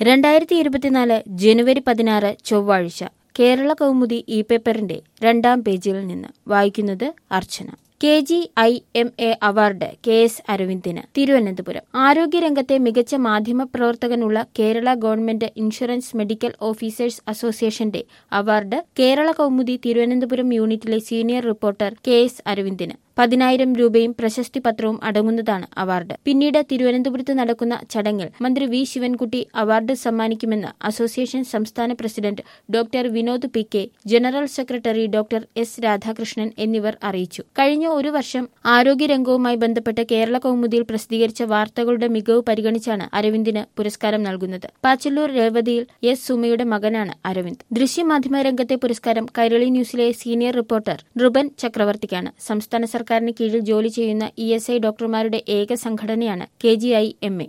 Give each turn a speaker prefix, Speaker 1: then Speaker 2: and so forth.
Speaker 1: രണ്ടായിരത്തി ഇരുപത്തിനാല് ജനുവരി പതിനാറ് ചൊവ്വാഴ്ച കേരള കൗമുദി ഇ പേപ്പറിന്റെ രണ്ടാം പേജിൽ നിന്ന് വായിക്കുന്നത് Archana K G I M A award K S അരവിന്ദിന് തിരുവനന്തപുരം ആരോഗ്യരംഗത്തെ മികച്ച മാധ്യമ പ്രവർത്തകനുള്ള Kerala government insurance medical officers അസോസിയേഷന്റെ അവാർഡ് കേരള കൗമുദി തിരുവനന്തപുരം യൂണിറ്റിലെ സീനിയർ റിപ്പോർട്ടർ കെ എസ് അരവിന്ദിന് പതിനായിരം രൂപയും പ്രശസ്തി പത്രവും അടങ്ങുന്നതാണ് അവാർഡ് പിന്നീട് തിരുവനന്തപുരത്ത് നടക്കുന്ന ചടങ്ങിൽ മന്ത്രി വി ശിവൻകുട്ടി അവാർഡ് സമ്മാനിക്കുമെന്ന് അസോസിയേഷൻ സംസ്ഥാന president doctor Vinod P K general secretary doctor S Radhakrishnan എന്നിവർ അറിയിച്ചു കഴിഞ്ഞ ഒരു വർഷം ആരോഗ്യരംഗവുമായി ബന്ധപ്പെട്ട് കേരള കൗമുദിയിൽ പ്രസിദ്ധീകരിച്ച വാർത്തകളുടെ മികവ് പരിഗണിച്ചാണ് അരവിന്ദിന് പുരസ്കാരം നൽകുന്നത് പാച്ചല്ലൂർ രേവതിയിൽ എസ് സുമയുടെ മകനാണ് അരവിന്ദ് ദൃശ്യമാധ്യമ രംഗത്തെ പുരസ്കാരം കൈരളി ന്യൂസിലെ സീനിയർ റിപ്പോർട്ടർ റുബൻ ചക്രവർത്തിക്കാണ് സംസ്ഥാന സർക്കാരിന് കീഴിൽ ജോലി ചെയ്യുന്ന ഇ എസ് ഐ ഡോക്ടർമാരുടെ ഏക സംഘടനയാണ് K G I M A